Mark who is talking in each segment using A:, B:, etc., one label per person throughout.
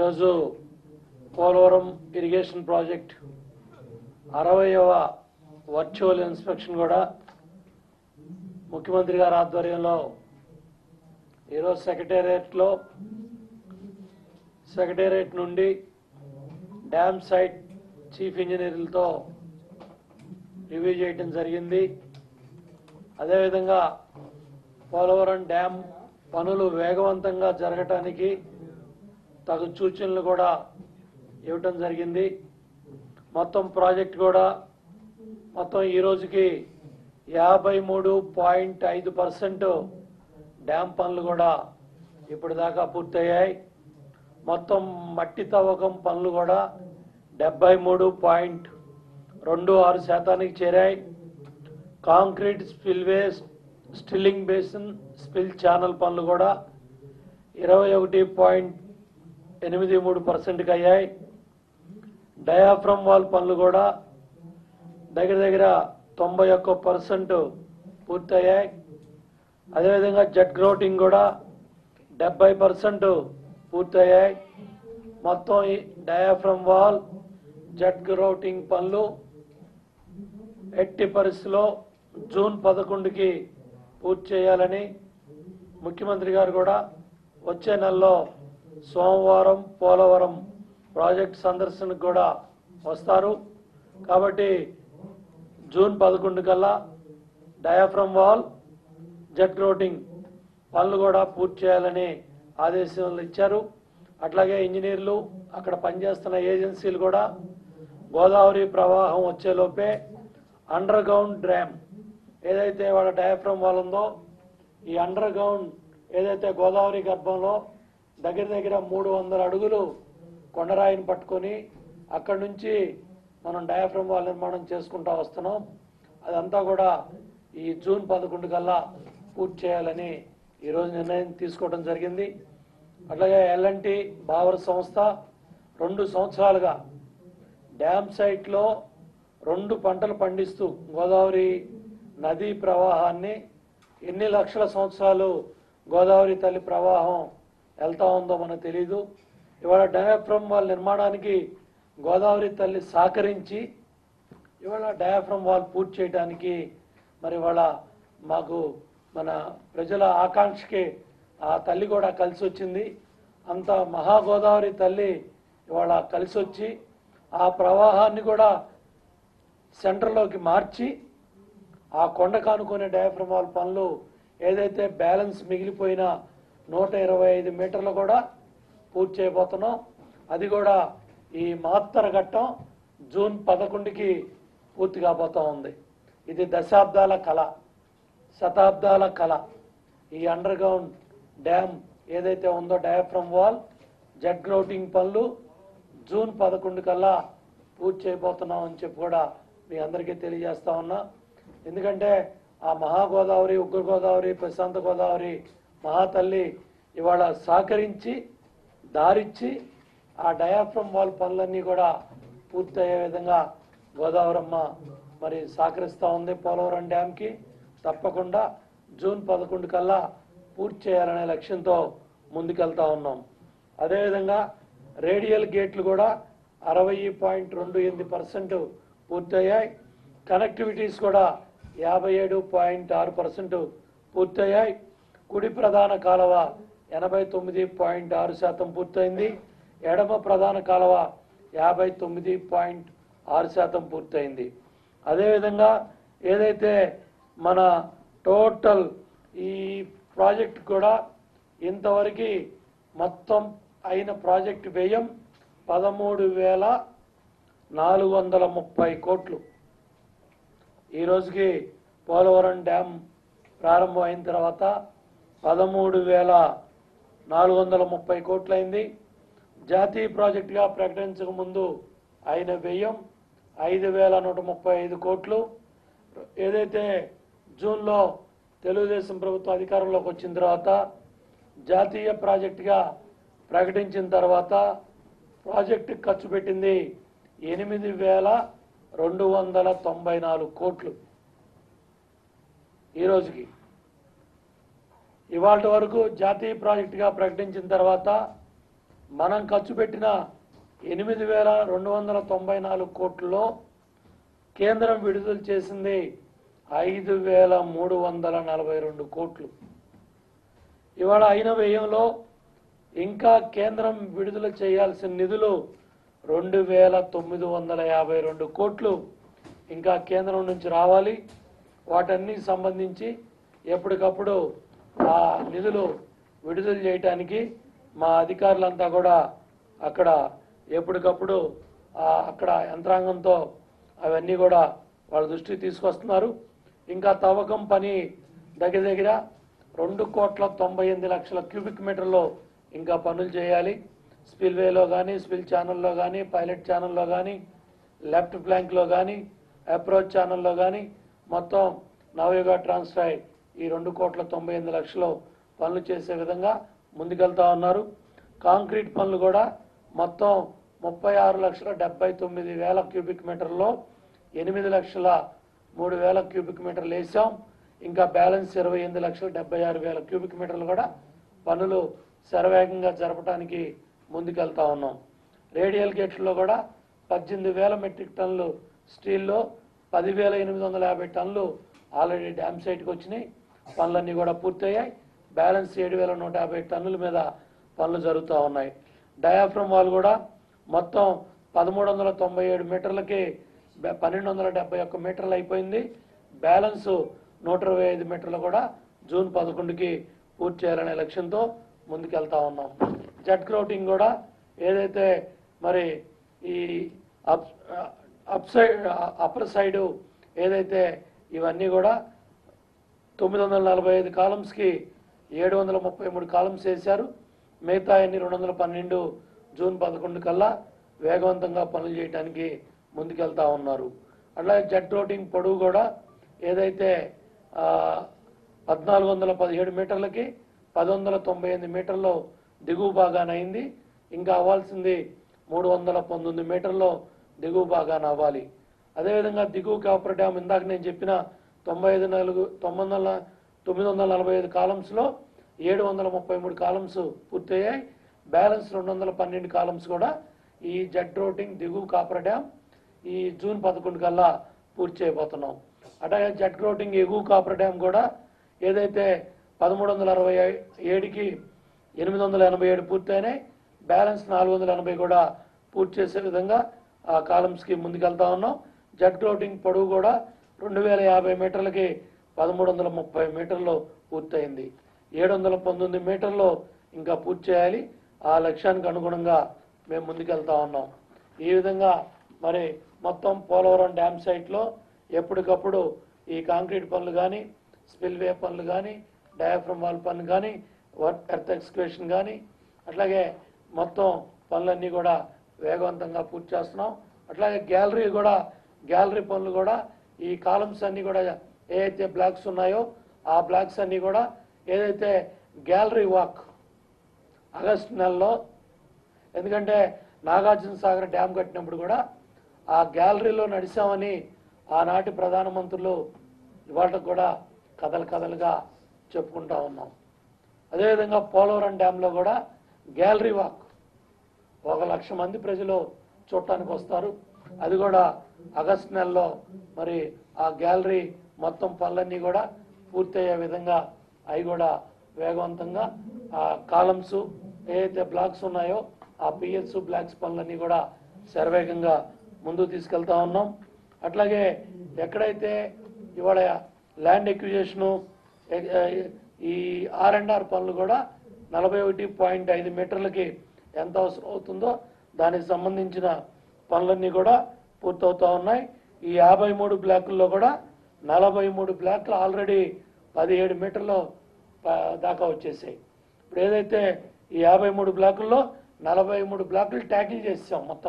A: ఈరోజు Polavaram irrigation project అరవయవ virtual inspection కూడా ముఖ్యమంత్రి గారి ఆధ్వర్యంలో ఈరోజు సెక్రటేరియట్లో సెక్రటేరియట్ నుండి డ్యామ్ సైట్ చీఫ్ ఇంజనీర్లతో రివ్యూ చేయడం జరిగింది అదేవిధంగా పోలవరం డ్యామ్ పనులు వేగవంతంగా జరగటానికి తగు సూచనలు కూడా ఇవ్వటం జరిగింది మొత్తం ప్రాజెక్ట్ కూడా మొత్తం ఈ రోజుకి యాభై మూడు పాయింట్ ఐదు పర్సెంట్ డ్యామ్ పనులు కూడా ఇప్పటిదాకా పూర్తయ్యాయి మొత్తం మట్టి తవ్వకం పనులు కూడా డెబ్బై మూడు పాయింట్ రెండు ఆరు శాతానికి చేరాయి concrete spillways stilling basin spill channel పనులు కూడా ఇరవై ఒకటి పాయింట్ ఎనిమిది మూడు పర్సెంట్కి అయ్యాయి డయాఫ్రమ్ వాల్ పనులు కూడా దగ్గర దగ్గర తొంభై ఒక్క పర్సెంట్ పూర్తయ్యాయి అదేవిధంగా జెట్ గ్రౌటింగ్ కూడా డెబ్బై పర్సెంట్ పూర్తయ్యాయి మొత్తం ఈ డయాఫ్రమ్ వాల్ జెట్ గ్రౌటింగ్ పనులు ఎట్టి పరిస్థితిలో జూన్ పదకొండుకి పూర్తి చేయాలని ముఖ్యమంత్రి గారు కూడా వచ్చే నెలలో సోమవారం పోలవరం ప్రాజెక్ట్ సందర్శనకు కూడా వస్తారు కాబట్టి జూన్ పదకొండు కల్లా డయాఫ్రమ్ వాల్ జెట్ గ్రోటింగ్ పనులు కూడా పూర్తి చేయాలని ఆదేశాలు ఇచ్చారు అట్లాగే ఇంజనీర్లు అక్కడ పనిచేస్తున్న ఏజెన్సీలు కూడా గోదావరి ప్రవాహం వచ్చేలోపే అండర్ గ్రౌండ్ డ్యామ్ ఏదైతే వాళ్ళ డయాఫ్రమ్ వాల్ ఉందో ఈ అండర్ గ్రౌండ్ ఏదైతే గోదావరి గర్భంలో దగ్గర దగ్గర మూడు వందల అడుగులు కొండరాయిని పట్టుకొని అక్కడి నుంచి మనం డయాఫ్రమ్ వాల్ నిర్మాణం చేసుకుంటా వస్తున్నాం అదంతా కూడా ఈ జూన్ పదకొండు కల్లా పూర్తి చేయాలని ఈరోజు నిర్ణయం తీసుకోవడం జరిగింది అట్లాగే ఎల్ఎన్టి బావర్ సంస్థ రెండు సంవత్సరాలుగా డ్యామ్ సైట్లో రెండు పంటలు పండిస్తూ గోదావరి నదీ ప్రవాహాన్ని ఎన్ని లక్షల సంవత్సరాలు గోదావరి తల్లి ప్రవాహం వెళ్తా ఉందో మనకు తెలీదు ఇవాళ డయాఫ్రమ్ వాల్ నిర్మాణానికి గోదావరి తల్లి సహకరించి ఇవాళ డయాఫ్రమ్ వాల్ పూర్తి చేయడానికి మరి ఇవాళ మాకు మన ప్రజల ఆకాంక్షకి ఆ తల్లి కూడా కలిసి వచ్చింది అంత మహాగోదావరి తల్లి ఇవాళ కలిసి వచ్చి ఆ ప్రవాహాన్ని కూడా సెంటర్లోకి మార్చి ఆ కొండ కానుకునే డయాఫ్రమ్ వాల్ పనులు ఏదైతే బ్యాలెన్స్ మిగిలిపోయిన నూట ఇరవై ఐదు మీటర్లు కూడా పూర్తి చేయబోతున్నాం అది కూడా ఈ మహత్తర ఘట్టం జూన్ పదకొండుకి పూర్తి కాబోతా ఉంది ఇది దశాబ్దాల కళ శతాబ్దాల కళ ఈ అండర్ గ్రౌండ్ డ్యామ్ ఏదైతే ఉందో డయాఫ్రమ్ వాల్ జెట్ గ్రౌటింగ్ పనులు జూన్ పదకొండు కల్లా పూర్తి చేయబోతున్నాం అని చెప్పి కూడా మీ అందరికీ తెలియజేస్తా ఉన్నా ఎందుకంటే ఆ మహాగోదావరి ఉగ్ర గోదావరి ప్రశాంత గోదావరి మహాతల్లి ఇవాళ సహకరించి దారిచ్చి ఆ డయాఫ్రమ్ వాల్ పనులన్నీ కూడా పూర్తయ్యే విధంగా గోదావరమ్మ మరి సహకరిస్తూ ఉంది పోలవరం డ్యామ్కి తప్పకుండా జూన్ పదకొండు కల్లా పూర్తి చేయాలనే లక్ష్యంతో ముందుకెళ్తా ఉన్నాం అదేవిధంగా రేడియల్ గేట్లు కూడా అరవై పాయింట్ రెండు ఎనిమిది పర్సెంట్ పూర్తయ్యాయి కనెక్టివిటీస్ కూడా యాభై ఏడు పాయింట్ ఆరు పర్సెంట్ పూర్తయ్యాయి కుడి ప్రధాన కాలువ ఎనభై తొమ్మిది పాయింట్ ఆరు శాతం పూర్తయింది ఎడమ ప్రధాన కాలువ యాభై తొమ్మిది పాయింట్ ఆరు శాతం పూర్తయింది అదేవిధంగా ఏదైతే మన టోటల్ ఈ ప్రాజెక్ట్ కూడా ఇంతవరకు మొత్తం అయిన ప్రాజెక్ట్ వ్యయం పదమూడు వేల నాలుగు వందల ముప్పై కోట్లు ఈ రోజుకి పోలవరం డ్యామ్ ప్రారంభం అయిన తర్వాత పదమూడు వేల నాలుగు వందల ముప్పై కోట్లయింది జాతీయ ప్రాజెక్టుగా ప్రకటించక ముందు అయిన వ్యయం ఐదు వేల నూట ముప్పై ఐదు కోట్లు ఏదైతే జూన్లో తెలుగుదేశం ప్రభుత్వం అధికారంలోకి వచ్చిన తర్వాత జాతీయ ప్రాజెక్టుగా ప్రకటించిన తర్వాత ప్రాజెక్టు ఖర్చు పెట్టింది ఎనిమిది వేల రెండు వందల తొంభై నాలుగు కోట్లు ఈ రోజుకి ఇవాళ వరకు జాతీయ ప్రాజెక్టుగా ప్రకటించిన తర్వాత మనం ఖర్చు పెట్టిన ఎనిమిది వేల రెండు వందల తొంభై నాలుగు కోట్లలో కేంద్రం విడుదల చేసింది ఐదు వేల మూడు వందల నలభై రెండు కోట్లు ఇవాళ అయిన వ్యయంలో ఇంకా కేంద్రం విడుదల చేయాల్సిన నిధులు రెండు వేల తొమ్మిది వందల యాభై రెండు కోట్లు ఇంకా కేంద్రం నుంచి రావాలి వాటన్నికి సంబంధించి ఎప్పటికప్పుడు ఆ నిధులు విడుదల చేయటానికి మా అధికారులంతా కూడా అక్కడ ఎప్పటికప్పుడు ఆ అక్కడ యంత్రాంగంతో అవన్నీ కూడా వాళ్ళ దృష్టికి తీసుకొస్తున్నారు ఇంకా తవ్వకం పని దగ్గర దగ్గర రెండు కోట్ల తొంభై ఎనిమిది లక్షల క్యూబిక్ మీటర్లో ఇంకా పనులు చేయాలి స్పిల్వేలో కానీ స్పిల్ ఛానల్లో కానీ పైలట్ ఛానల్లో కానీ లెఫ్ట్ ఫ్లాంక్లో కానీ అప్రోచ్ ఛానల్లో కానీ మొత్తం నవయుగ ట్రాన్స్ఫై ఈ రెండు కోట్ల తొంభై ఎనిమిది లక్షలు పనులు చేసే విధంగా ముందుకెళ్తా ఉన్నారు కాంక్రీట్ పనులు కూడా మొత్తం ముప్పై ఆరు లక్షల డెబ్బై తొమ్మిది వేల క్యూబిక్ మీటర్లో ఎనిమిది లక్షల మూడు వేల క్యూబిక్ మీటర్లు వేసాం ఇంకా బ్యాలెన్స్ ఇరవై ఎనిమిది లక్షల డెబ్బై ఆరు వేల క్యూబిక్ మీటర్లు కూడా పనులు శరవేగంగా జరపడానికి ముందుకెళ్తా ఉన్నాం రేడియల్ గేట్లలో కూడా పద్దెనిమిది వేల మెట్రిక్ టన్నులు స్టీల్లో పదివేల ఎనిమిది వందల యాభై టన్నులు ఆల్రెడీ డ్యామ్ సైట్కి వచ్చినాయి పనులన్నీ కూడా పూర్తయ్యాయి బ్యాలెన్స్ ఏడు వేల నూట యాభై టన్నుల మీద పనులు జరుగుతూ ఉన్నాయి డయాఫ్రమ్ వాల్ కూడా మొత్తం పదమూడు వందల తొంభై ఏడు మీటర్లకి బె- పన్నెండు వందల డెబ్బై ఒక్క మీటర్లు అయిపోయింది బ్యాలెన్స్ నూట ఇరవై ఐదు మీటర్లు కూడా జూన్ పదకొండుకి పూర్తి చేయాలనే లక్ష్యంతో ముందుకెళ్తా ఉన్నాం జెట్ క్రౌటింగ్ కూడా ఏదైతే మరి ఈ up up side upper side ఏదైతే ఇవన్నీ కూడా తొమ్మిది వందల నలభై ఐదు కాలమ్స్కి ఏడు వందల ముప్పై మూడు కాలమ్స్ వేశారు మిగతా అన్ని రెండు వందల పన్నెండు జూన్ పదకొండు కల్లా వేగవంతంగా పనులు చేయడానికి ముందుకెళ్తా ఉన్నారు అట్లాగే జెట్ రోటింగ్ పొడవు కూడా ఏదైతే ఆ, పద్నాలుగు వందల పదిహేడు మీటర్లకి పది వందల తొంభై ఎనిమిది మీటర్లో దిగువ భాగాన అయింది ఇంకా అవ్వాల్సింది మూడు వందల పంతొమ్మిది మీటర్లో దిగువ భాగాన అవ్వాలి అదేవిధంగా దిగువ కాపర్ డ్యామ్ ఇందాక నేను చెప్పిన తొంభై ఐదు నాలుగు తొమ్మిది వందల తొమ్మిది వందల నలభై ఐదు కాలమ్స్లో ఏడు వందల ముప్పై మూడు కాలమ్స్ పూర్తయ్యాయి బ్యాలెన్స్ రెండు వందల పన్నెండు కాలమ్స్ కూడా ఈ జెడ్ రోటింగ్ దిగువ కాపర్ డ్యామ్ ఈ జూన్ పదకొండు కల్లా పూర్తి చేయబోతున్నాం అట్లాగే జెట్ రోటింగ్ ఎగువ కాపర్ డ్యామ్ కూడా ఏదైతే పదమూడు వందల అరవై ఏడుకి ఎనిమిది వందల ఎనభై ఏడు పూర్తయినాయి బ్యాలెన్స్ నాలుగు వందల ఎనభై కూడా పూర్తి చేసే విధంగా ఆ కాలమ్స్కి ముందుకెళ్తా ఉన్నాం జెట్ రోటింగ్ పొడవు కూడా రెండు వేల యాభై మీటర్లకి పదమూడు వందల ముప్పై మీటర్లు పూర్తయింది ఏడు వందల పంతొమ్మిది మీటర్లు ఇంకా పూర్తి చేయాలి ఆ లక్ష్యానికి అనుగుణంగా మేము ముందుకెళ్తా ఉన్నాం ఈ విధంగా మరి మొత్తం పోలవరం డ్యామ్ సైట్లో ఎప్పటికప్పుడు ఈ కాంక్రీట్ పనులు కానీ స్పిల్వే పనులు కానీ డయాఫ్రమ్ వాల్ పనులు కానీ వర్క్ ఎర్త్ ఎక్స్క్వేషన్ కానీ అట్లాగే మొత్తం పనులన్నీ కూడా వేగవంతంగా పూర్తి చేస్తున్నాం అట్లాగే గ్యాలరీ కూడా గ్యాలరీ పనులు కూడా ఈ కాలమ్స్ అన్నీ కూడా ఏదైతే బ్లాక్స్ ఉన్నాయో ఆ బ్లాక్స్ అన్నీ కూడా ఏదైతే గ్యాలరీ వాక్ ఆగస్ట్ నెలలో ఎందుకంటే నాగార్జున సాగర్ డ్యామ్ కట్టినప్పుడు కూడా ఆ గ్యాలరీలో నడిచామని ఆనాటి ప్రధానమంత్రులు ఇవాళ కూడా కథలు కథలుగా చెప్పుకుంటా ఉన్నాం అదేవిధంగా పోలవరం డ్యాంలో కూడా గ్యాలరీ వాక్ ఒక లక్ష మంది ప్రజలు చూడటానికి వస్తారు అది కూడా ఆగస్ట్ నెలలో మరి ఆ గ్యాలరీ మొత్తం పనులన్నీ కూడా పూర్తయ్యే విధంగా అవి కూడా వేగవంతంగా ఆ కాలమ్స్ ఏదైతే బ్లాక్స్ ఉన్నాయో ఆ పిఎస్ బ్లాక్స్ పనులన్నీ కూడా శరవేగంగా ముందుకు తీసుకెళ్తా ఉన్నాం అట్లాగే ఎక్కడైతే ఇవాళ ల్యాండ్ ఎక్విజేషను ఈ ఆర్ అండ్ ఆర్ పనులు కూడా నలభై ఒకటి పాయింట్ ఐదు మీటర్లకి ఎంత అవసరం అవుతుందో దానికి సంబంధించిన పనులన్నీ కూడా పూర్తవుతా ఉన్నాయి ఈ యాభై మూడు బ్లాకుల్లో కూడా నలభై మూడు బ్లాక్లు ఆల్రెడీ పదిహేడు మీటర్లు ప- దాకా వచ్చేసాయి ఇప్పుడు ఏదైతే ఈ యాభై మూడు బ్లాకుల్లో నలభై మూడు బ్లాకులు ట్యాకిల్ చేసాం మొత్తం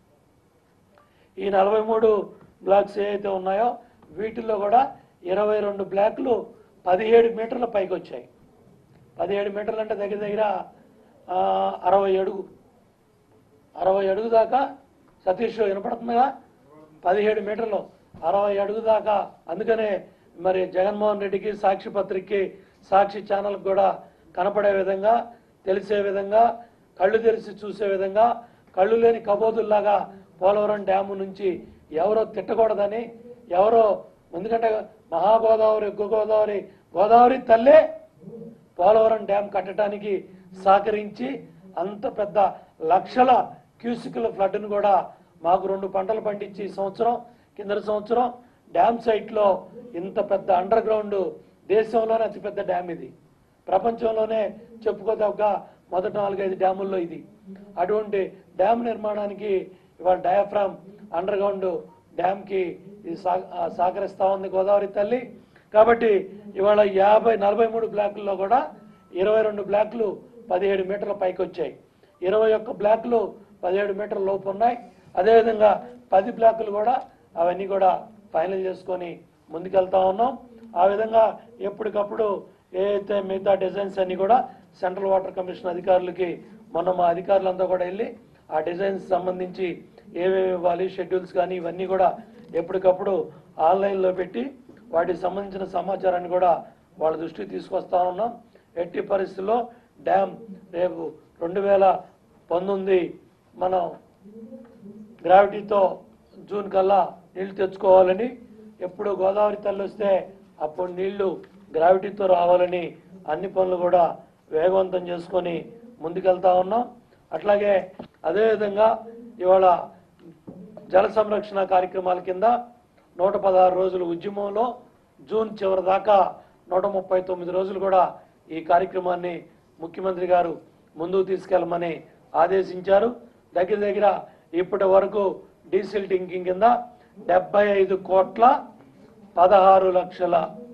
A: ఈ నలభై మూడు బ్లాక్స్ ఏవైతే ఉన్నాయో వీటిల్లో కూడా ఇరవై రెండు బ్లాక్లు పదిహేడు మీటర్ల పైకి వచ్చాయి పదిహేడు మీటర్లు అంటే దగ్గర దగ్గర ఆ, అరవై అడుగు అరవై అడుగు దాకా సతీష్ వినపడుతుందిగా పదిహేడు మీటర్లు అరవై అడుగు దాకా అందుకనే మరి జగన్మోహన్ రెడ్డికి సాక్షి పత్రికకి సాక్షి ఛానల్కి కూడా కనపడే విధంగా తెలిసే విధంగా కళ్ళు తెరిచి చూసే విధంగా కళ్ళు లేని కబోదుల్లాగా పోలవరం డ్యాము నుంచి ఎవరో తిట్టకూడదని ఎవరో ఎందుకంటే మహాగోదావరి ఎగ్గు గోదావరి గోదావరి తల్లే పోలవరం డ్యాం కట్టడానికి సహకరించి అంత పెద్ద లక్షల క్యూసికుల ఫ్లడ్ను కూడా మాకు రెండు పంటలు పండించి ఈ సంవత్సరం కింద సంవత్సరం డ్యామ్ సైట్లో ఇంత పెద్ద అండర్ గ్రౌండ్ దేశంలోనే అతిపెద్ద డ్యామ్ ఇది ప్రపంచంలోనే చెప్పుకోదగ్గ మొదటి నాలుగైదు డ్యాముల్లో ఇది అటువంటి డ్యామ్ నిర్మాణానికి ఇవాళ డయాఫ్రామ్ అండర్ గ్రౌండ్ డ్యామ్కి ఇది సహ- ఆ, సహకరిస్తా ఉంది గోదావరి తల్లి కాబట్టి ఇవాళ యాభై నలభై మూడు బ్లాకుల్లో కూడా ఇరవై రెండు బ్లాక్లు పదిహేడు మీటర్ల పైకి వచ్చాయి ఇరవై ఒక్క బ్లాక్లు పదిహేడు మీటర్ల లోపు ఉన్నాయి అదేవిధంగా పది బ్లాకులు కూడా అవన్నీ కూడా ఫైనల్ చేసుకొని ముందుకెళ్తా ఉన్నాం ఆ విధంగా ఎప్పటికప్పుడు ఏదైతే మిగతా డిజైన్స్ అన్ని కూడా సెంట్రల్ వాటర్ కమిషన్ అధికారులకి మొన్న మా అధికారులంతా కూడా వెళ్ళి ఆ డిజైన్స్ సంబంధించి ఏమేమి ఇవ్వాలి షెడ్యూల్స్ కానీ ఇవన్నీ కూడా ఎప్పటికప్పుడు ఆన్లైన్లో పెట్టి వాటికి సంబంధించిన సమాచారాన్ని కూడా వాళ్ళ దృష్టికి తీసుకొస్తా ఉన్నాం ఎట్టి పరిస్థితుల్లో డ్యామ్ రేపు రెండు వేల పంతొమ్మిది మనం గ్రావిటీతో జూన్ కల్లా నీళ్లు తెచ్చుకోవాలని ఎప్పుడు గోదావరి తల్లి వస్తే అప్పుడు నీళ్లు గ్రావిటీతో రావాలని అన్ని పనులు కూడా వేగవంతం చేసుకొని ముందుకెళ్తా ఉన్నాం అట్లాగే అదేవిధంగా ఇవాళ జల సంరక్షణ కార్యక్రమాల కింద నూట పదహారు రోజుల ఉద్యమంలో జూన్ చివరి దాకా నూట ముప్పై తొమ్మిది రోజులు కూడా ఈ కార్యక్రమాన్ని ముఖ్యమంత్రి గారు ముందుకు తీసుకెళ్లమని ఆదేశించారు దగ్గర దగ్గర ఇప్పటి వరకు డీజిల్ టింకింగ్ కింద డెబ్బై ఐదు కోట్ల పదహారు లక్షల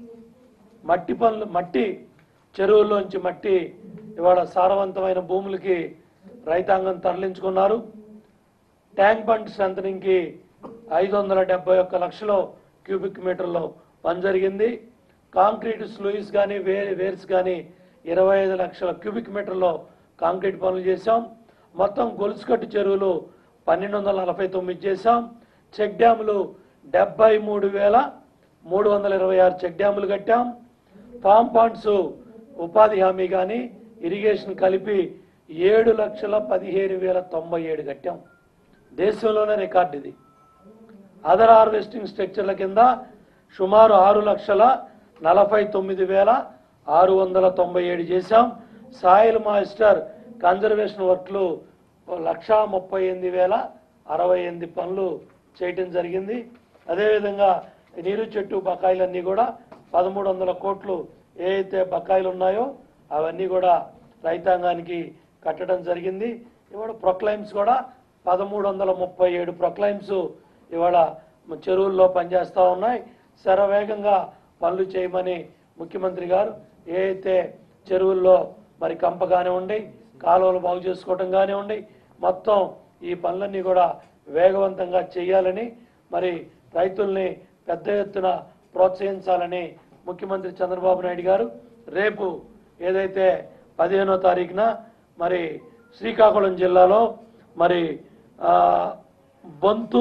A: మట్టి పనులు మట్టి చెరువుల్లోంచి మట్టి ఇవాళ సారవంతమైన భూములకి రైతాంగం తరలించుకున్నారు ట్యాంక్ బండ్ స్ట్రెంథనింగ్కి ఐదు వందల డెబ్బై ఒక్క లక్షలు క్యూబిక్ మీటర్లో పని జరిగింది కాంక్రీట్ స్లూయిస్ కానీ వే వేర్స్ కానీ ఇరవై ఐదు లక్షల క్యూబిక్ మీటర్లో కాంక్రీట్ పనులు చేశాం మొత్తం గొలుసుకట్టు చెరువులు పన్నెండు వందల నలభై తొమ్మిది చేశాం చెక్ డ్యాములు డెబ్బై మూడు వేల మూడు వందల ఇరవై ఆరు చెక్ డ్యాములు కట్టాం ఫామ్ పాండ్స్ ఉపాధి హామీ కానీ ఇరిగేషన్ కలిపి ఏడు లక్షల పదిహేను వేల తొంభై ఏడు కట్టాం దేశంలోనే రికార్డు ఇది అదర్ హార్వెస్టింగ్ స్ట్రక్చర్ల కింద సుమారు ఆరు లక్షల నలభై తొమ్మిది వేల ఆరు వందల తొంభై ఏడు చేశాం సాయిల్ మాయిస్టర్ కన్జర్వేషన్ వర్క్లు లక్షా ముప్పై ఎనిమిది వేల అరవై ఎనిమిది పనులు చేయటం జరిగింది అదేవిధంగా నీరు చెట్టు బకాయిలన్నీ కూడా పదమూడు వందల కోట్లు ఏ అయితే బకాయిలు ఉన్నాయో అవన్నీ కూడా రైతాంగానికి కట్టడం జరిగింది ఇవాళ ప్రొక్లైమ్స్ కూడా పదమూడు వందల ముప్పై ఏడు ప్రొక్లైమ్స్ ఇవాళ మ- చెరువుల్లో పనిచేస్తూ ఉన్నాయి శరవేగంగా పనులు చేయమని ముఖ్యమంత్రి గారు ఏ అయితే చెరువుల్లో మరి కంప కానివ్వండి కాలువలు బాగు చేసుకోవటం కానివ్వండి మొత్తం ఈ పనులన్నీ కూడా వేగవంతంగా చేయాలని మరి రైతుల్ని పెద్ద ఎత్తున ప్రోత్సహించాలని ముఖ్యమంత్రి చంద్రబాబు నాయుడు గారు రేపు ఏదైతే పదిహేనో తారీఖున మరి శ్రీకాకుళం జిల్లాలో మరి ఆ, Bonthu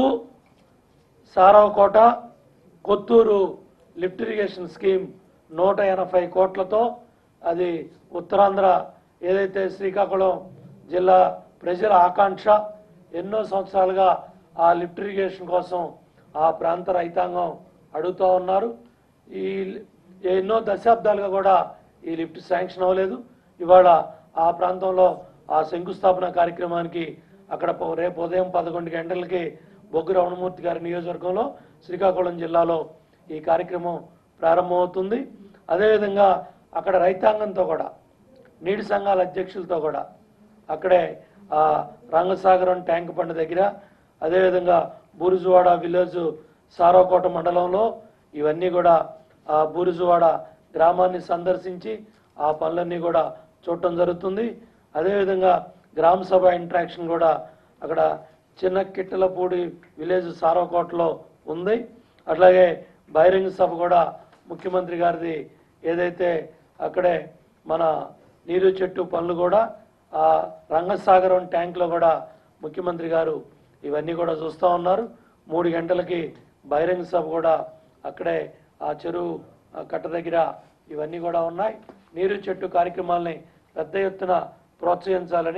A: Saravakota Kotturu lift irrigation scheme నూట ఎనభై కోట్లతో అది ఉత్తరాంధ్ర ఏదైతే శ్రీకాకుళం జిల్లా ప్రజల ఆకాంక్ష ఎన్నో సంవత్సరాలుగా ఆ లిఫ్ట్ ఇరిగేషన్ కోసం ఆ ప్రాంత రైతాంగం అడుగుతూ ఉన్నారు ఈ ఎన్నో దశాబ్దాలుగా కూడా ఈ లిఫ్ట్ శాంక్షన్ అవ్వలేదు ఇవాళ ఆ ప్రాంతంలో ఆ శంకుస్థాపన కార్యక్రమానికి అక్కడ పో- రేపు ఉదయం పదకొండు గంటలకి బొగ్గు రమణమూర్తి గారి నియోజకవర్గంలో శ్రీకాకుళం జిల్లాలో ఈ కార్యక్రమం ప్రారంభమవుతుంది అదేవిధంగా అక్కడ రైతాంగంతో కూడా నీటి సంఘాల అధ్యక్షులతో కూడా అక్కడే ఆ రంగసాగరం ట్యాంక్ బండ్ దగ్గర అదేవిధంగా బూరుజువాడ విలేజ్ సారోకోట మండలంలో ఇవన్నీ కూడా ఆ బూరుజువాడ గ్రామాన్ని సందర్శించి ఆ పనులన్నీ కూడా చూడటం జరుగుతుంది అదేవిధంగా గ్రామ సభ ఇంట్రాక్షన్ కూడా అక్కడ చిన్న కిట్టలపూడి విలేజ్ సారోకోటలో ఉంది అట్లాగే బహిరంగ సభ కూడా ముఖ్యమంత్రి గారిది ఏదైతే అక్కడే మన నీరు చెట్టు పనులు కూడా ఆ రంగసాగరం ట్యాంక్లో కూడా ముఖ్యమంత్రి గారు ఇవన్నీ కూడా చూస్తూ ఉన్నారు మూడు గంటలకి బహిరంగ సభ కూడా అక్కడే ఆ చెరువు ఆ కట్ట దగ్గర ఇవన్నీ కూడా ఉన్నాయి నీరు చెట్టు కార్యక్రమాల్ని పెద్ద ఎత్తున ప్రోత్సహించాలని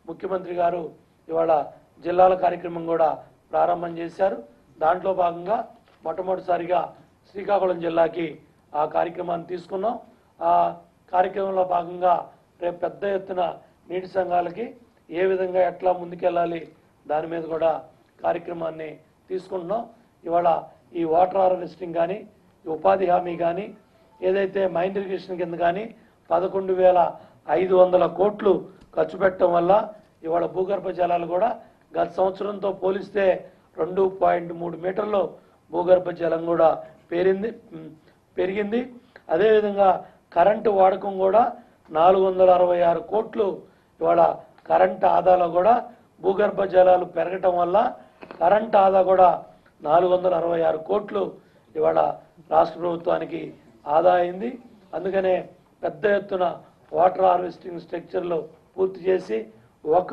A: ముఖ్యమంత్రి గారు ఇవాళ జిల్లాల కార్యక్రమం కూడా ప్రారంభం చేశారు దాంట్లో భాగంగా మొట్టమొదటిసారిగా శ్రీకాకుళం జిల్లాకి ఆ కార్యక్రమాన్ని తీసుకున్నాం ఆ కార్యక్రమంలో భాగంగా రేపు పెద్ద ఎత్తున నీటి సంఘాలకి ఏ విధంగా ఎట్లా ముందుకెళ్ళాలి దాని మీద కూడా కార్యక్రమాన్ని తీసుకుంటున్నాం ఇవాళ ఈ వాటర్ హార్వెస్టింగ్ కానీ ఈ ఉపాధి హామీ కానీ ఏదైతే మైండ్ ఇరిగేషన్ కింద కానీ పదకొండు వేల ఐదు వందల కోట్లు ఖర్చు పెట్టడం వల్ల ఇవాళ భూగర్భ జలాలు కూడా గత సంవత్సరంతో పోలిస్తే రెండు పాయింట్ మూడు మీటర్లు భూగర్భ జలం కూడా పేరింది ఉమ్, పెరిగింది అదేవిధంగా కరెంటు వాడకం కూడా నాలుగు వందల అరవై ఆరు కోట్లు ఇవాళ కరెంట్ ఆదాలో కూడా భూగర్భ జలాలు పెరగటం వల్ల కరెంట్ ఆదా కూడా నాలుగు వందల అరవై ఆరు కోట్లు ఇవాళ రాష్ట్ర ప్రభుత్వానికి ఆదా అయింది అందుకనే పెద్ద ఎత్తున వాటర్ హార్వెస్టింగ్ స్ట్రక్చర్లు పూర్తి చేసి ఒక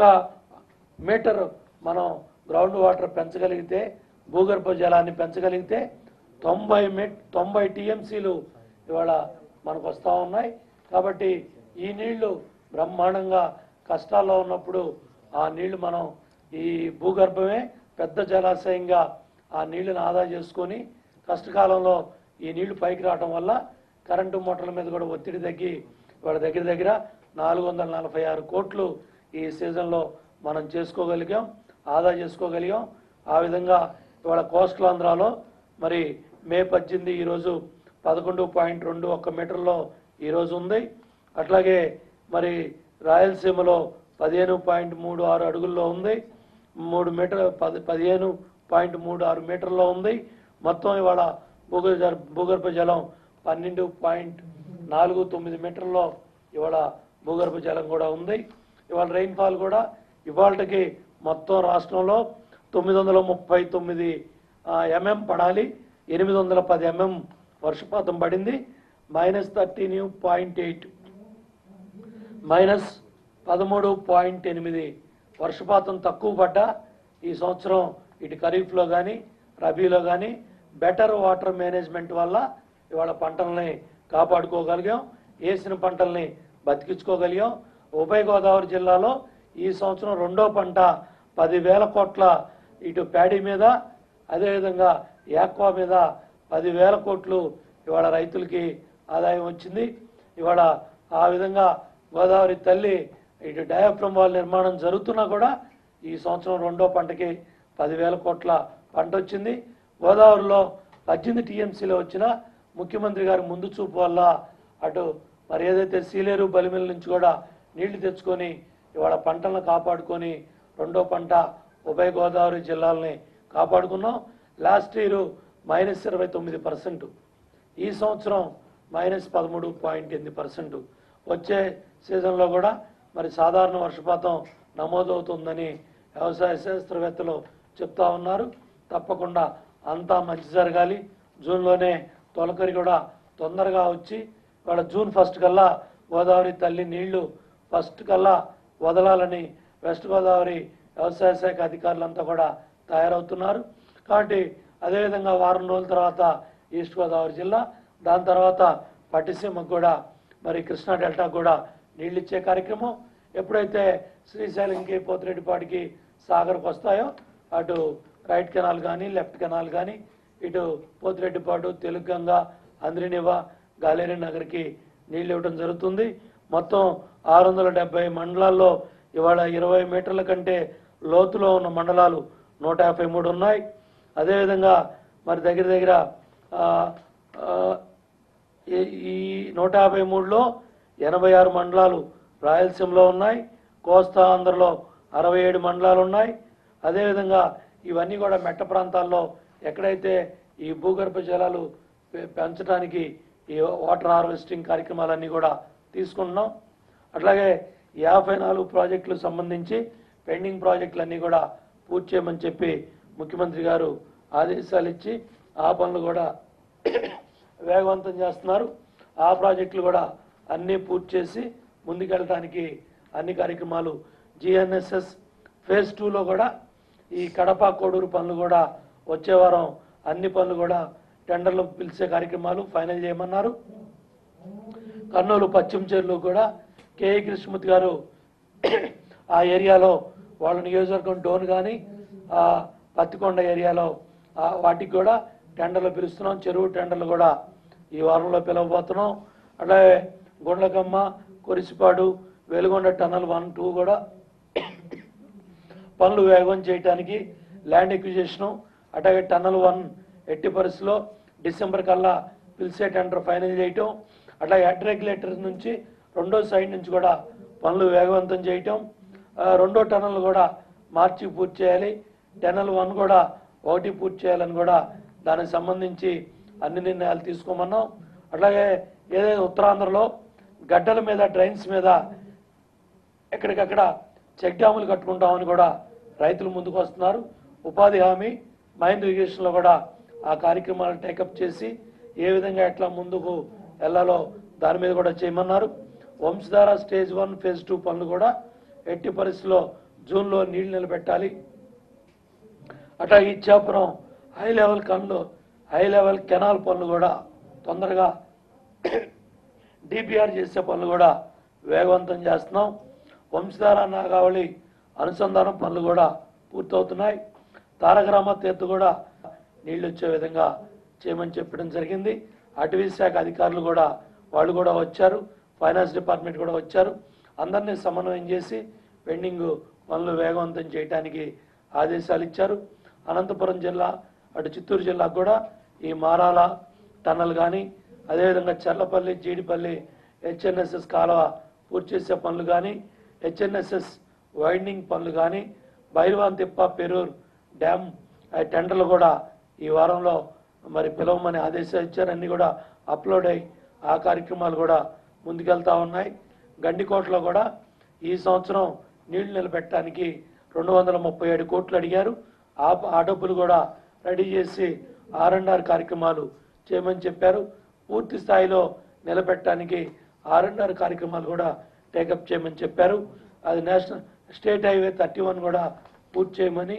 A: మీటర్ మనం గ్రౌండ్ వాటర్ పెంచగలిగితే భూగర్భ జలాన్ని పెంచగలిగితే తొంభై మీ తొంభై టీఎంసీలు ఇవాళ మనకు వస్తూ ఉన్నాయి కాబట్టి ఈ నీళ్లు బ్రహ్మాండంగా కష్టాల్లో ఉన్నప్పుడు ఆ నీళ్లు మనం ఈ భూగర్భమే పెద్ద జలాశయంగా ఆ నీళ్లను ఆదా చేసుకొని కష్టకాలంలో ఈ నీళ్లు పైకి రావడం వల్ల కరెంటు మోటార్ల మీద కూడా ఒత్తిడి తగ్గి వాళ్ళ దగ్గర దగ్గర నాలుగు వందల నలభై ఆరు కోట్లు ఈ సీజన్లో మనం చేసుకోగలిగాం ఆదా చేసుకోగలిగాం ఆ విధంగా ఇవాళ కోస్టల్ ఆంధ్రాలో మరి మే పద్దెనిమిది ఈరోజు పదకొండు పాయింట్ రెండు ఒక్క మీటర్లో ఈరోజు ఉంది అట్లాగే మరి రాయలసీమలో పదిహేను పాయింట్ మూడు ఆరు అడుగుల్లో ఉంది మూడు మీటర్ పది పదిహేను పాయింట్ మూడు ఆరు మీటర్లో ఉంది మొత్తం ఇవాళ భూగర్భ భూగర్భ జలం పన్నెండు పాయింట్ నాలుగు తొమ్మిది మీటర్లో ఇవాళ భూగర్భ జలం కూడా ఉంది ఇవాళ రెయిన్ఫాల్ కూడా ఇవాళకి మొత్తం రాష్ట్రంలో తొమ్మిది వందల ముప్పై తొమ్మిది ఎంఎం పడాలి ఎనిమిది వందల పది ఎంఎం వర్షపాతం పడింది minus thirteen point eight minus పదమూడు పాయింట్ ఎనిమిది వర్షపాతం తక్కువ పడ్డా ఈ సంవత్సరం ఇటు ఖరీఫ్లో కానీ రబీలో కానీ బెటర్ వాటర్ మేనేజ్మెంట్ వల్ల ఇవాళ పంటల్ని కాపాడుకోగలిగాం వేసిన పంటల్ని బతికించుకోగలిగాం ఉభయ గోదావరి జిల్లాలో ఈ సంవత్సరం రెండో పంట పదివేల కోట్ల ఇటు ప్యాడీ మీద అదేవిధంగా యాక్వా మీద పదివేల కోట్లు ఇవాళ రైతులకి ఆదాయం వచ్చింది ఇవాళ ఆ విధంగా గోదావరి తల్లి ఇటు డయాఫ్రమ్ వాల్ నిర్మాణం జరుగుతున్నా కూడా ఈ సంవత్సరం రెండో పంటకి పదివేల కోట్ల పంట వచ్చింది గోదావరిలో పద్దెనిమిది టీఎంసీలో వచ్చిన ముఖ్యమంత్రి గారి ముందు చూపు వల్ల అటు మరి ఏదైతే సీలేరు బలిమిల నుంచి కూడా నీళ్లు తెచ్చుకొని ఇవాళ పంటలను కాపాడుకొని రెండో పంట ఉభయ గోదావరి జిల్లాలని కాపాడుకున్నాం లాస్ట్ ఇయర్ మైనస్ ఇరవై తొమ్మిది పర్సెంట్ ఈ సంవత్సరం మైనస్ పదమూడు పాయింట్ ఎనిమిది పర్సెంట్ వచ్చే సీజన్లో కూడా మరి సాధారణ వర్షపాతం నమోదవుతుందని వ్యవసాయ శాస్త్రవేత్తలు చెప్తా ఉన్నారు తప్పకుండా అంతా మంచి జరగాలి జూన్లోనే తొలకరి కూడా తొందరగా వచ్చి ఇవాళ జూన్ ఫస్ట్ కల్లా గోదావరి తల్లి నీళ్లు ఫస్ట్ కల్లా వదలాలని వెస్ట్ గోదావరి వ్యవసాయ శాఖ అధికారులంతా కూడా తయారవుతున్నారు కాబట్టి అదేవిధంగా వారం రోజుల తర్వాత ఈస్ట్ గోదావరి జిల్లా దాని తర్వాత పట్టిసీమకు కూడా మరి కృష్ణా డెల్టా కూడా నీళ్ళు ఇచ్చే కార్యక్రమం ఎప్పుడైతే శ్రీశైలంకి పోతిరెడ్డిపాటికి సాగర్కి వస్తాయో అటు రైట్ కెనాల్ కానీ లెఫ్ట్ కెనాల్ కానీ ఇటు పోతిరెడ్డిపాటు తెలుగంగ అంద్రినివ గాలేరి నగర్కి నీళ్ళు ఇవ్వడం జరుగుతుంది మొత్తం ఆరు వందల డెబ్బై మండలాల్లో ఇవాళ ఇరవై మీటర్ల కంటే లోతులో ఉన్న మండలాలు నూట యాభై మూడు ఉన్నాయి అదేవిధంగా మరి దగ్గర దగ్గర ఆ, ఆ, ఈ- ఈ నూట యాభై మూడులో ఎనభై ఆరు మండలాలు రాయలసీమలో ఉన్నాయి కోస్తా ఆంధ్రలో అరవై ఏడు మండలాలు ఉన్నాయి అదేవిధంగా ఇవన్నీ కూడా మెట్ట ప్రాంతాల్లో ఎక్కడైతే ఈ భూగర్భ జలాలు పె- పెంచడానికి ఈ వాటర్ హార్వెస్టింగ్ కార్యక్రమాలన్నీ కూడా తీసుకుంటున్నాం అట్లాగే యాభై నాలుగు ప్రాజెక్టులకు సంబంధించి పెండింగ్ ప్రాజెక్టులన్నీ కూడా పూర్తి చేయమని చెప్పి ముఖ్యమంత్రి గారు ఆదేశాలు ఇచ్చి ఆ పనులు కూడా వేగవంతం చేస్తున్నారు ఆ ప్రాజెక్టులు కూడా అన్నీ పూర్తి చేసి ముందుకెళ్ళడానికి అన్ని కార్యక్రమాలు జిఎన్ఎస్ఎస్ ఫేజ్ టూలో కూడా ఈ కడప కోడూరు పనులు కూడా వచ్చే వారం అన్ని పనులు కూడా టెండర్లు పిలిచే కార్యక్రమాలు ఫైనల్ చేయమన్నారు కర్నూలు పశ్చిమ చెర్లు కూడా కేఈ కృష్ణమూర్తి గారు ఆ ఏరియాలో వాళ్ళ నియోజకవర్గం డోన్ కానీ ఆ పత్తికొండ ఏరియాలో ఆ వాటికి కూడా టెండర్లు పిలుస్తున్నాం చెరువు టెండర్లు కూడా ఈ వారంలో పిలవబోతున్నాం అట్లాగే Gundlakamma Korisapadu Veligonda tunnel one two కూడా పనులు వేగం చేయడానికి ల్యాండ్ ఎక్విజిషన్ అట్లాగే టన్నల్ వన్ ఎట్టి పరిస్థితిలో డిసెంబర్ కల్లా పిలిచే టెండర్ ఫైనల్ చేయటం అట్లాగే హెడ్ రెగ్యులేటర్ నుంచి రెండో సైడ్ నుంచి కూడా పనులు వేగవంతం చేయటం ఆ, రెండో టన్నల్ కూడా మార్చి పూర్తి చేయాలి టన్నల్ వన్ కూడా ఒకటి పూర్తి చేయాలని కూడా దానికి సంబంధించి అన్ని నిర్ణయాలు తీసుకోమన్నాం అట్లాగే ఏదైతే ఉత్తరాంధ్రలో గడ్డల మీద డ్రైన్స్ మీద ఎక్కడికక్కడ చెక్ డ్యాములు కట్టుకుంటామని కూడా రైతులు ముందుకు వస్తున్నారు ఉపాధి హామీ మైండ్ ఇరిగేషన్లో కూడా ఆ కార్యక్రమాలను టేకప్ చేసి ఏ విధంగా ఎట్లా ముందుకు వెళ్ళాలో దాని మీద కూడా చేయమన్నారు Vamsadhara stage one phase two పనులు కూడా ఎట్టి పరిస్థితుల్లో జూన్లో నీళ్లు నిలబెట్టాలి అట్లా ఇచ్చాపురం హై లెవెల్ కన్లు హై లెవెల్ కెనాల్ పనులు కూడా తొందరగా డిపిఆర్ చేసే పనులు కూడా వేగవంతం చేస్తున్నాం వంశధార నాగావళి అనుసంధానం పనులు కూడా పూర్తవుతున్నాయి తారకరామ తీర్థ కూడా నీళ్లు వచ్చే విధంగా చేయమని చెప్పడం జరిగింది అటవీ శాఖ అధికారులు కూడా వాళ్ళు కూడా వచ్చారు ఫైనాన్స్ డిపార్ట్మెంట్ కూడా వచ్చారు అందరినీ సమన్వయం చేసి పెండింగ్ పనులు వేగవంతం చేయడానికి ఆదేశాలు ఇచ్చారు అనంతపురం జిల్లా అటు చిత్తూరు జిల్లాకు కూడా ఈ మారాల టన్నల్ కానీ అదేవిధంగా చర్లపల్లి జీడిపల్లి హెచ్ఎన్ఎస్ఎస్ కాలువ పూర్తి చేసే పనులు కానీ హెచ్ఎన్ఎస్ఎస్ వైండింగ్ పనులు కానీ బైర్వాన్ తిప్ప పెరూర్ డ్యామ్ ఆ టెండర్లు కూడా ఈ వారంలో మరి పిలవమని ఆదేశాలు ఇచ్చారు అన్ని కూడా అప్లోడ్ అయ్యి ఆ కార్యక్రమాలు కూడా ముందుకెళ్తా ఉన్నాయి గండికోటలో కూడా ఈ సంవత్సరం నీళ్లు నిలబెట్టడానికి రెండు వందల ముప్పై ఏడు కోట్లు అడిగారు ఆ ఆ డబ్బులు కూడా రెడీ చేసి ఆర్ అండ్ ఆర్ కార్యక్రమాలు చేయమని చెప్పారు పూర్తి స్థాయిలో నిలబెట్టడానికి ఆర్ అండ్ ఆర్ కార్యక్రమాలు కూడా టేకప్ చేయమని చెప్పారు అది national state highway thirty one కూడా పూర్తి చేయమని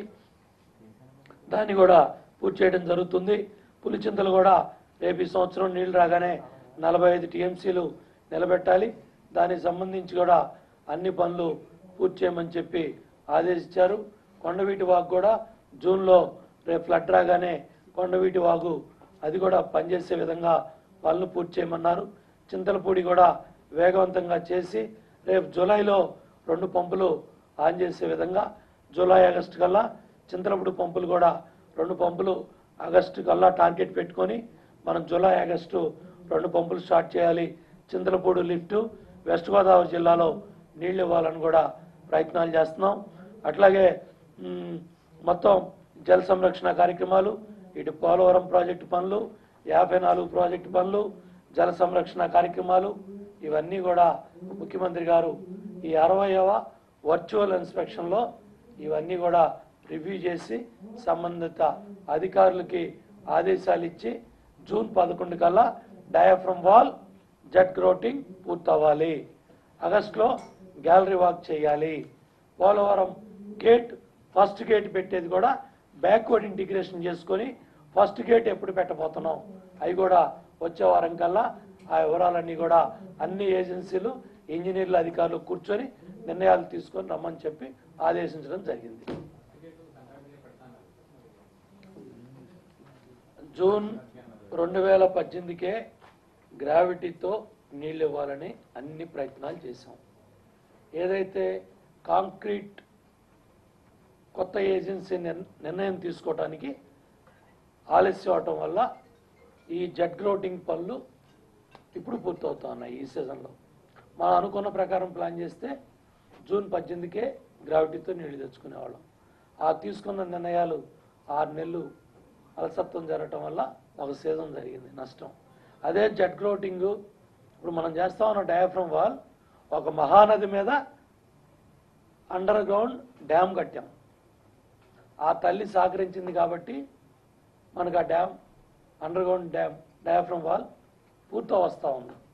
A: దాన్ని కూడా పూర్తి చేయడం జరుగుతుంది పులిచింతలు కూడా రేపు ఈ సంవత్సరం నీళ్లు రాగానే నలభై ఐదు టీఎంసీలు నిలబెట్టాలి దానికి సంబంధించి కూడా అన్ని పనులు పూర్తి చేయమని చెప్పి ఆదేశించారు కొండవీటి వాగు కూడా జూన్లో రేపు ఫ్లడ్ రాగానే కొండవీటి వాగు అది కూడా పనిచేసే విధంగా పనులు పూర్తి చేయమన్నారు చింతలపూడి కూడా వేగవంతంగా చేసి రేపు జూలైలో రెండు పంపులు ఆన్ చేసే విధంగా జూలై ఆగస్టు కల్లా చింతలపూడి పంపులు కూడా రెండు పంపులు ఆగస్టు కల్లా టార్గెట్ పెట్టుకొని మనం జూలై ఆగస్టు రెండు పంపులు స్టార్ట్ చేయాలి చింతలపూడి లిఫ్ట్ వెస్ట్ గోదావరి జిల్లాలో నీళ్లు ఇవ్వాలని కూడా ప్రయత్నాలు చేస్తున్నాం అట్లాగే మ్, మొత్తం జల సంరక్షణ కార్యక్రమాలు ఇటు పోలవరం ప్రాజెక్టు పనులు యాభై నాలుగు ప్రాజెక్టు పనులు జల సంరక్షణ కార్యక్రమాలు ఇవన్నీ కూడా ముఖ్యమంత్రి గారు ఈ అరవైవ వర్చువల్ ఇన్స్పెక్షన్లో ఇవన్నీ కూడా రివ్యూ చేసి సంబంధిత అధికారులకి ఆదేశాలు ఇచ్చి జూన్ పదకొండు కల్లా డయాఫ్రమ్ వాల్ జెట్ గ్రోటింగ్ పూర్తవ్వాలి ఆగస్టులో గ్యాలరీ వాక్ చేయాలి పోలవరం గేట్ ఫస్ట్ గేట్ పెట్టేది కూడా బ్యాక్వర్డ్ ఇంటిగ్రేషన్ చేసుకొని ఫస్ట్ గేట్ ఎప్పుడు పెట్టబోతున్నాం అవి కూడా వచ్చే వారం కల్లా ఆ వివరాలన్నీ కూడా అన్ని ఏజెన్సీలు ఇంజనీర్ల అధికారులు కూర్చొని నిర్ణయాలు తీసుకొని రమ్మని చెప్పి ఆదేశించడం జరిగింది జూన్ రెండు వేల పద్దెనిమిదికే గ్రావిటీతో నీళ్ళు ఇవ్వాలని అన్ని ప్రయత్నాలు చేశాం ఏదైతే కాంక్రీట్ కొత్త ఏజెన్సీ నిర్- నిర్ణయం తీసుకోవడానికి ఆలస్యం అవటం వల్ల ఈ జెట్ గ్రోటింగ్ పనులు ఇప్పుడు పూర్తవుతా ఉన్నాయి ఈ సీజన్లో మనం అనుకున్న ప్రకారం ప్లాన్ చేస్తే జూన్ పద్దెనిమిదికే గ్రావిటీతో నీళ్లు తెచ్చుకునేవాళ్ళం ఆ తీసుకున్న నిర్ణయాలు ఆరు నెలలు అలసత్వం జరగటం వల్ల ఒక సీజన్ జరిగింది నష్టం అదే జెట్ గ్రోటింగ్ ఇప్పుడు మనం చేస్తా ఉన్న డయాఫ్రమ్ వాల్ ఒక మహానది మీద అండర్ గ్రౌండ్ డ్యామ్ కట్టాం ఆ తల్లి సహకరించింది కాబట్టి మనకు ఆ dam under ground dam diaphragm wall పూర్తి వస్తూ ఉంది